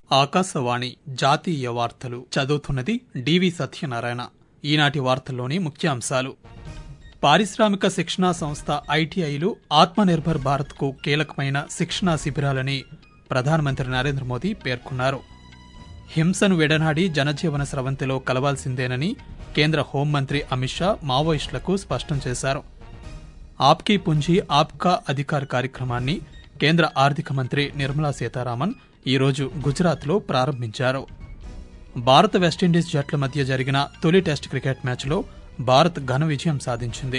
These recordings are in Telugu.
ఆకాశవాణి జాతీయ వార్తలు చదువుతున్నది డివి సత్యనారాయణ ఈనాటి వార్తల్లోని ముఖ్యాంశాలు పారిశ్రామిక శిక్షణా సంస్థ ఐటీఐలు ఆత్మనిర్భర్ భారత్కు కీలకమైన శిక్షణా శిబిరాలని ప్రధానమంత్రి నరేంద్ర మోదీ పేర్కొన్నారు హింసను విడనాడి జనజీవన స్రవంతిలో కలవాల్సిందేనని కేంద్ర హోంమంత్రి అమిత్ షా మావోయిస్టులకు స్పష్టం చేశారు ఆప్కీ పుంజీ ఆప్కా అధికార్ కార్యక్రమాన్ని కేంద్ర ఆర్థిక మంత్రి నిర్మలా సీతారామన్ ఈరోజు గుజరాత్లో ప్రారంభించారు భారత్ వెస్టిండీస్ జట్ల మధ్య జరిగిన తొలి టెస్ట్ క్రికెట్ మ్యాచ్లో భారత్ ఘన విజయం సాధించింది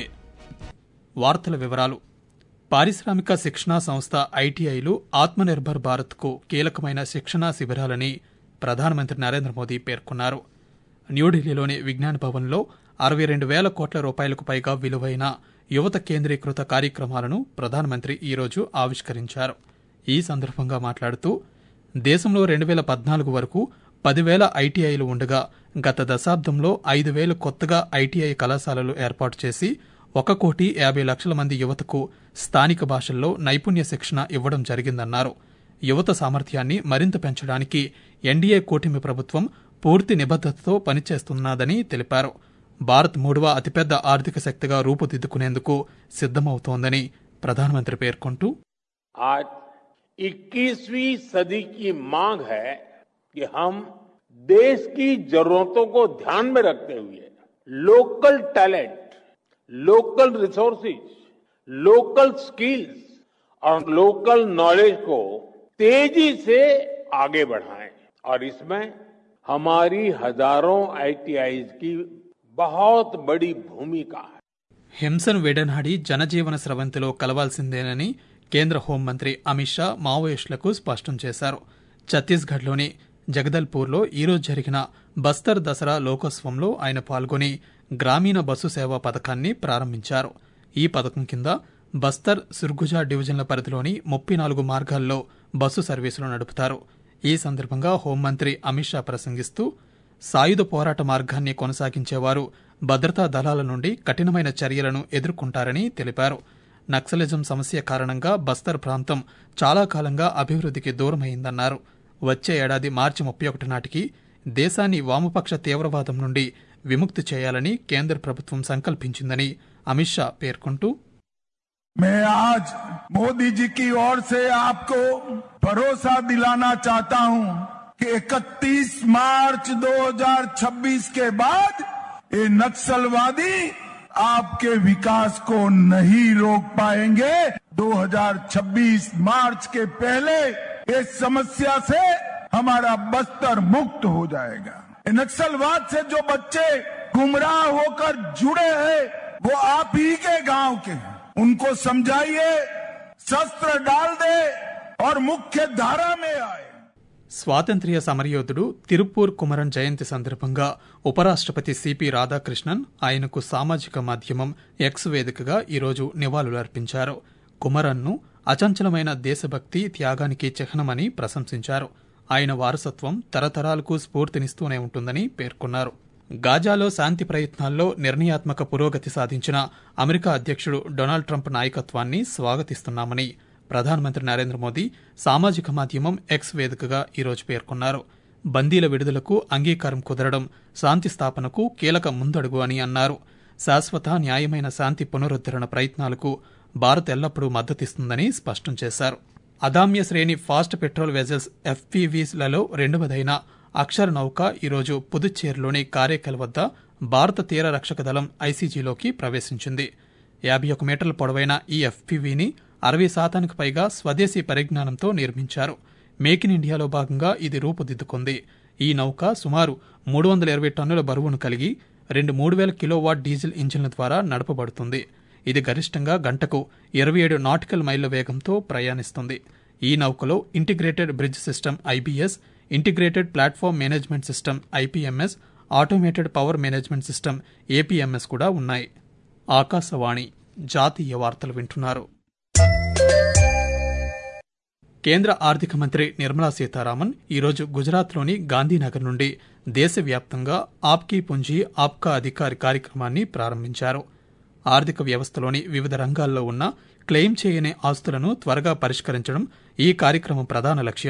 వార్తల వివరాలు పారిశ్రామిక శిక్షణా సంస్థ ఐటీఐలు ఆత్మనిర్భర్ భారత్కు కీలకమైన శిక్షణా శిబిరాలని ప్రధానమంత్రి నరేంద్ర మోదీ పేర్కొన్నారు న్యూఢిల్లీలోని విజ్ఞాన్ భవన్లో అరవై రెండు వేల కోట్ల రూపాయలకు పైగా విలువైన యువత కేంద్రీకృత కార్యక్రమాలను ప్రధానమంత్రి ఈరోజు ఆవిష్కరించారు ఈ సందర్భంగా మాట్లాడుతూ దేశంలో రెండు వేల పద్నాలుగు వరకు పదివేల ఐటీఐలు ఉండగా గత దశాబ్దంలో ఐదు వేలు కొత్తగా ఐటీఐ కళాశాలలు ఏర్పాటు చేసి ఒక కోటి యాభై లక్షల మంది యువతకు స్థానిక భాషల్లో నైపుణ్య శిక్షణ ఇవ్వడం జరిగిందన్నారు యువత సామర్థ్యాన్ని మరింత పెంచడానికి ఎన్డీఏ కూటమి ప్రభుత్వం పూర్తి నిబద్దతతో పనిచేస్తున్నదని తెలిపారు భారత్ మూడవ అతిపెద్ద ఆర్థిక శక్తిగా రూపుదిద్దుకునేందుకు సిద్దమవుతోందని ప్రధానమంత్రి పేర్కొంటూ आज 21वीं सदी की मांग है कि हम देश की जरूरतों को ध्यान में रखते हुए local talent local resources local skills और लोकल नॉलेज को तेजी से आगे बढ़ाएं और इसमें हमारी हजारों आईटीआईज की बहुत बड़ी भूमिका है హింసను విడనాడి జనజీవన స్రవంతిలో కలవాల్సిందేనని కేంద్ర హోంమంత్రి అమిత్ షా మావోయిస్టులకు స్పష్టం చేశారు ఛత్తీస్గఢ్లోని జగదల్పూర్లో ఈరోజు జరిగిన బస్తర్ దసరా లోకోత్సవంలో ఆయన పాల్గొని గ్రామీణ బస్సు సేవా పథకాన్ని ప్రారంభించారు ఈ పథకం కింద బస్తర్ సుర్గుజా డివిజన్ల పరిధిలోని ముప్పై నాలుగు మార్గాల్లో బస్సు సర్వీసులు నడుపుతారు ఈ సందర్భంగా హోంమంత్రి అమిత్ షా ప్రసంగిస్తూ సాయుధ పోరాట మార్గాన్ని కొనసాగించేవారు భద్రతా దళాల నుండి కఠినమైన చర్యలను ఎదుర్కొంటారని తెలిపారు నక్సలిజం సమస్య కారణంగా బస్తర్ ప్రాంతం చాలా కాలంగా అభివృద్ధికి దూరమైందన్నారు వచ్చే ఏడాది మార్చి ముప్పై ఒకటి నాటికి దేశాన్ని వామపక్ష తీవ్రవాదం నుండి విముక్తి చేయాలని కేంద్ర ప్రభుత్వం సంకల్పించిందని అమిత్ షా పేర్కొంటూ मैं आज मोदी जी की ओर से आपको भरोसा दिलाना चाहता हूं कि 31 मार्च 2026 के बाद ये नक्सलवादी आपके विकास को नहीं रोक पाएंगे 2026 मार्च के पहले इस समस्या से हमारा बस्तर मुक्त हो जाएगा ये नक्सलवाद से जो बच्चे गुमराह होकर जुड़े हैं वो आप ही के गांव के हैं उनको समझाइए शस्त्र डाल दे और मुख्य धारा में आए స్వాతంత్ర్య సమరయోధుడు తిరుపూర్ కుమరన్ జయంతి సందర్భంగా ఉపరాష్ట్రపతి సిపి రాధాకృష్ణన్ ఆయనకు సామాజిక మాధ్యమం ఎక్స్ వేదికగా ఈరోజు నివాళులర్పించారు కుమరన్ను అచంచలమైన దేశభక్తి త్యాగానికి చిహ్నమని ప్రశంసించారు ఆయన వారసత్వం తరతరాలకు స్ఫూర్తినిస్తూనే ఉంటుందని పేర్కొన్నారు గాజాలో శాంతి ప్రయత్నాల్లో నిర్ణయాత్మక పురోగతి సాధించిన అమెరికా అధ్యక్షుడు డొనాల్డ్ ట్రంప్ నాయకత్వాన్ని స్వాగతిస్తున్నామని ప్రధానమంత్రి నరేంద్ర మోదీ సామాజిక మాధ్యమం ఎక్స్ వేదికగా ఈరోజు పేర్కొన్నారు బందీల విడుదలకు అంగీకారం కుదరడం శాంతి స్థాపనకు కీలక ముందడుగు అని అన్నారు శాశ్వత న్యాయమైన శాంతి పునరుద్దరణ ప్రయత్నాలకు భారత్ ఎల్లప్పుడూ మద్దతిస్తుందని స్పష్టం చేశారు అదామ్య శ్రేణి ఫాస్ట్ పెట్రోల్ వెజల్స్ ఎఫ్పీవీస్లలో రెండవదైన అక్షర్ నౌక ఈరోజు పుదుచ్చేరిలోని కారేకల్ వద్ద భారత తీర రక్షక దళం ఐసీజీలోకి ప్రవేశించింది యాభై ఒక మీటర్ల పొడవైన ఈ ఎఫ్పీవీని అరవై శాతానికి పైగా స్వదేశీ పరిజ్ఞానంతో నిర్మించారు మేక్ ఇన్ ఇండియాలో భాగంగా ఇది రూపుదిద్దుకుంది ఈ నౌక సుమారు మూడు వందల ఇరవై టన్నుల బరువును కలిగి రెండు మూడు వేల కిలోవాట్ డీజిల్ ఇంజిన్ల ద్వారా నడపబడుతుంది ఇది గరిష్టంగా గంటకు ఇరవై ఏడు నాటికల్ మైళ్ల వేగంతో ప్రయాణిస్తుంది ఈ నౌకలో integrated bridge system IBS integrated platform management system IPMS automated power management system APMS కూడా ఉన్నాయి ఆకాశవాణి జాతీయ వార్తలు వింటున్నారు కేంద్ర ఆర్థిక మంత్రి నిర్మలా సీతారామన్ ఈరోజు గుజరాత్లోని గాంధీనగర్ నుండి దేశవ్యాప్తంగా ఆప్కీ పుంజీ ఆప్కా అధికారి కార్యక్రమాన్ని ప్రారంభించారు ఆర్థిక వ్యవస్థలోని వివిధ రంగాల్లో ఉన్న క్లెయిమ్ చేయని ఆస్తులను త్వరగా పరిష్కరించడం ఈ కార్యక్రమం ప్రధాన లక్ష్యం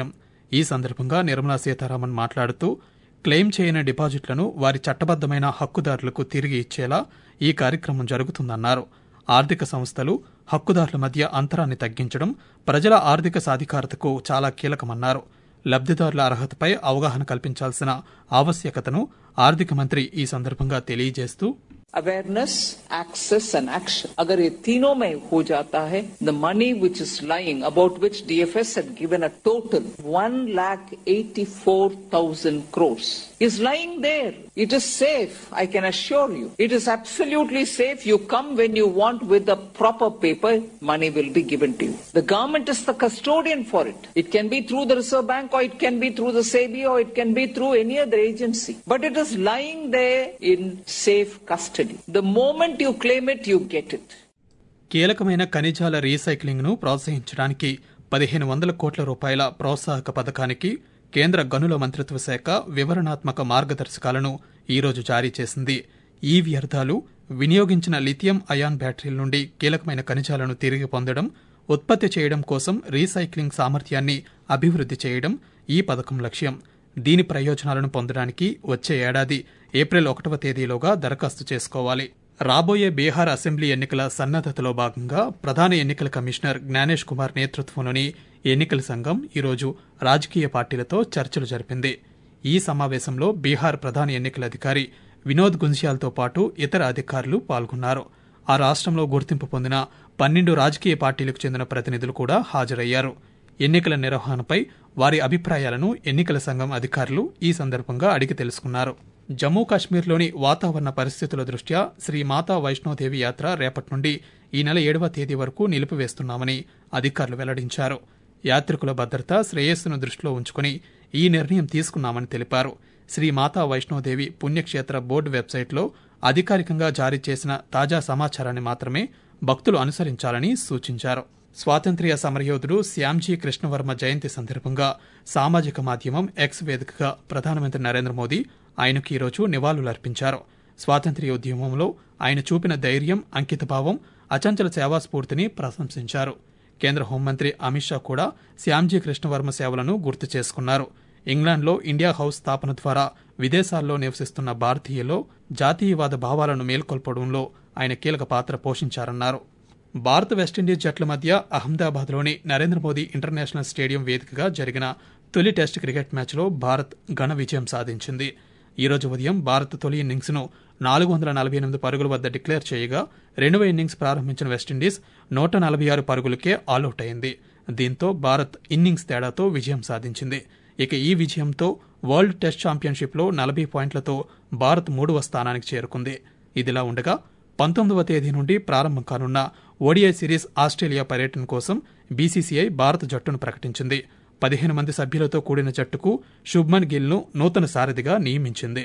ఈ సందర్భంగా నిర్మలా సీతారామన్ మాట్లాడుతూ క్లెయిమ్ చేయని డిపాజిట్లను వారి చట్టబద్దమైన హక్కుదారులకు తిరిగి ఇచ్చేలా ఈ కార్యక్రమం జరుగుతుందన్నారు ఆర్థిక సంస్థలు హక్కుదారుల మధ్య అంతరాన్ని తగ్గించడం ప్రజల ఆర్థిక సాధికారతకు చాలా కీలకమన్నారు లబ్దిదారుల అర్హతపై అవగాహన కల్పించాల్సిన ఆవశ్యకతను ఆర్థిక మంత్రి ఈ సందర్భంగా తెలియజేస్తూ अवेयरनेस एक्सेस एंड एक्शन अगर ये तीनों में हो जाता है the money which is lying about which DFS had given a total one lakh eighty four thousand crores is lying there. It is safe. I can assure you. It is absolutely safe. You come when you want with the proper paper, money will be given to you. The government is the custodian for it. It can be through the Reserve Bank or it can be through the SEBI or it can be through any other agency. But it is lying there in safe custody. The moment you claim it, you get it. కీలకమైన ఖనిజాల రీసైక్లింగ్ ను ప్రోత్సహించడానికి పదిహేను వందల కోట్ల రూపాయల ప్రోత్సాహక పథకానికి కేంద్ర గనుల మంత్రిత్వ శాఖ వివరణాత్మక మార్గదర్శకాలను ఈరోజు జారీ చేసింది ఈ వ్యర్థాలు వినియోగించిన లిథియం అయాన్ బ్యాటరీల నుండి కీలకమైన ఖనిజాలను తిరిగి పొందడం ఉత్పత్తి చేయడం కోసం రీసైక్లింగ్ సామర్థ్యాన్ని అభివృద్ధి చేయడం ఈ పథకం లక్ష్యం దీని ప్రయోజనాలను పొందడానికి వచ్చే ఏడాది ఏప్రిల్ ఒకటవ తేదీలోగా దరఖాస్తు చేసుకోవాలి రాబోయే బీహార్ అసెంబ్లీ ఎన్నికల సన్నద్దతలో భాగంగా ప్రధాన ఎన్నికల కమిషనర్ జ్ఞానేష్ కుమార్ నేతృత్వంలోని ఎన్నికల సంఘం ఈరోజు రాజకీయ పార్టీలతో చర్చలు జరిపింది ఈ సమావేశంలో బీహార్ ప్రధాన ఎన్నికల అధికారి వినోద్ గుంజియాల్తో పాటు ఇతర అధికారులు పాల్గొన్నారు ఆ రాష్ట్రంలో గుర్తింపు పొందిన పన్నెండు రాజకీయ పార్టీలకు చెందిన ప్రతినిధులు కూడా హాజరయ్యారు ఎన్నికల నిర్వహణపై వారి అభిప్రాయాలను ఎన్నికల సంఘం అధికారులు ఈ సందర్భంగా అడిగి తెలుసుకున్నారు జమ్మూ కాశ్మీర్లోని వాతావరణ పరిస్థితుల దృష్ట్యా శ్రీ మాతా వైష్ణోదేవి యాత్ర రేపటి నుండి ఈ నెల ఏడవ తేదీ వరకు నిలిపివేస్తున్నామని అధికారులు వెల్లడించారు యాత్రికుల భద్రత శ్రేయస్సును దృష్టిలో ఉంచుకుని ఈ నిర్ణయం తీసుకున్నామని తెలిపారు శ్రీ మాతా వైష్ణోదేవి పుణ్యక్షేత్ర బోర్డు వెబ్సైట్లో అధికారికంగా జారీ చేసిన తాజా సమాచారాన్ని మాత్రమే భక్తులు అనుసరించాలని సూచించారు స్వాతంత్ర్య సమరయోధుడు శ్యామ్జీ కృష్ణవర్మ జయంతి సందర్భంగా సామాజిక మాధ్యమం ఎక్స్ వేదికగా ప్రధానమంత్రి నరేంద్ర మోదీ ఆయనకు ఈరోజు నివాళులర్పించారు స్వాతంత్ర్య ఉద్యమంలో ఆయన చూపిన ధైర్యం అంకితభావం అచంచల సేవాస్ఫూర్తిని ప్రశంసించారు కేంద్ర హోంమంత్రి అమిత్ షా కూడా శ్యామ్జీ కృష్ణవర్మ సేవలను గుర్తు చేసుకున్నారు ఇంగ్లాండ్లో ఇండియా హౌస్ స్థాపన ద్వారా విదేశాల్లో నివసిస్తున్న భారతీయుల్లో జాతీయవాద భావాలను మేల్కొల్పడంలో ఆయన కీలక పాత్ర పోషించారన్నారు భారత్ వెస్టిండీస్ జట్ల మధ్య అహ్మదాబాద్లోని నరేంద్ర మోదీ ఇంటర్నేషనల్ స్టేడియం వేదికగా జరిగిన తొలి టెస్ట్ క్రికెట్ మ్యాచ్లో భారత్ ఘన విజయం సాధించింది ఈ రోజు ఉదయం భారత్ తొలి ఇన్నింగ్స్ ను నాలుగు వందల నలభై ఎనిమిది పరుగుల వద్ద డిక్లేర్ చేయగా రెండవ ఇన్నింగ్స్ ప్రారంభించిన వెస్టిండీస్ నూట నలభై ఆరు పరుగులకే ఆల్అవుట్ అయింది దీంతో భారత్ ఇన్నింగ్స్ తేడాతో విజయం సాధించింది ఇక ఈ విజయంతో వరల్డ్ టెస్ట్ ఛాంపియన్షిప్లో నలభై పాయింట్లతో భారత్ మూడవ స్థానానికి చేరుకుంది ఇదిలా ఉండగా పంతొమ్మిదవ తేదీ నుండి ప్రారంభం కానున్న ఓడిఐ సిరీస్ ఆస్ట్రేలియా పర్యటన కోసం బీసీసీఐ భారత జట్టును ప్రకటించింది పదిహేను మంది సభ్యులతో కూడిన జట్టుకు శుభ్మన్ గిల్ను నూతన సారథిగా నియమించింది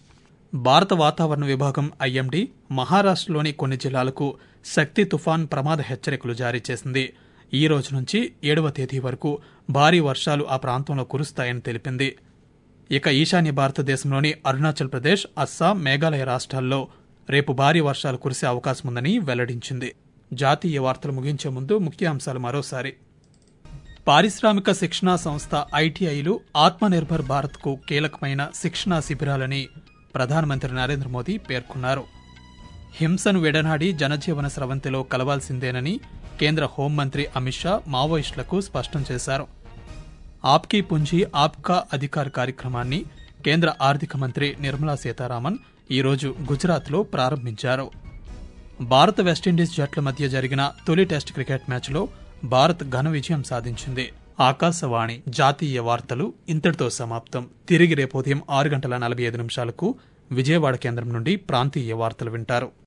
భారత వాతావరణ విభాగం ఐఎండీ మహారాష్ట్రలోని కొన్ని జిల్లాలకు శక్తి తుఫాన్ ప్రమాద హెచ్చరికలు జారీ చేసింది ఈ రోజు నుంచి ఏడవ తేదీ వరకు భారీ వర్షాలు ఆ ప్రాంతంలో కురుస్తాయని తెలిపింది ఇక ఈశాన్య భారతదేశంలోని అరుణాచల్ ప్రదేశ్ అస్సాం మేఘాలయ రాష్ట్రాల్లో రేపు భారీ వర్షాలు కురిసే అవకాశం ఉందని వెల్లడించింది జాతీయ వార్తలు ముగించే ముందు ముఖ్యాంశాలు మరోసారి పారిశ్రామిక శిక్షణా సంస్థ ఐటీఐలు ఆత్మనిర్భర్ భారత్కు కీలకమైన శిక్షణా శిబిరాలని ప్రధానమంత్రి నరేంద్ర మోదీ పేర్కొన్నారు హింసను విడనాడి జనజీవన స్రవంతిలో కలవాల్సిందేనని కేంద్ర హోంమంత్రి అమిత్ షా మావోయిస్టులకు స్పష్టం చేశారు ఆప్కీ పుంజీ ఆప్కా అధికార్ కార్యక్రమాన్ని కేంద్ర ఆర్థిక మంత్రి నిర్మలా సీతారామన్ ఈరోజు గుజరాత్లో ప్రారంభించారు భారత్ వెస్టిండీస్ జట్ల మధ్య జరిగిన తొలి టెస్ట్ క్రికెట్ మ్యాచ్లో భారత్ ఘన విజయం సాధించింది ఆకాశవాణి జాతీయ వార్తలు ఇంతటితో సమాప్తం తిరిగి రేపు ఉదయం ఆరు గంటల నలభై ఐదు నిమిషాలకు విజయవాడ కేంద్రం నుండి ప్రాంతీయ వార్తలు వింటారు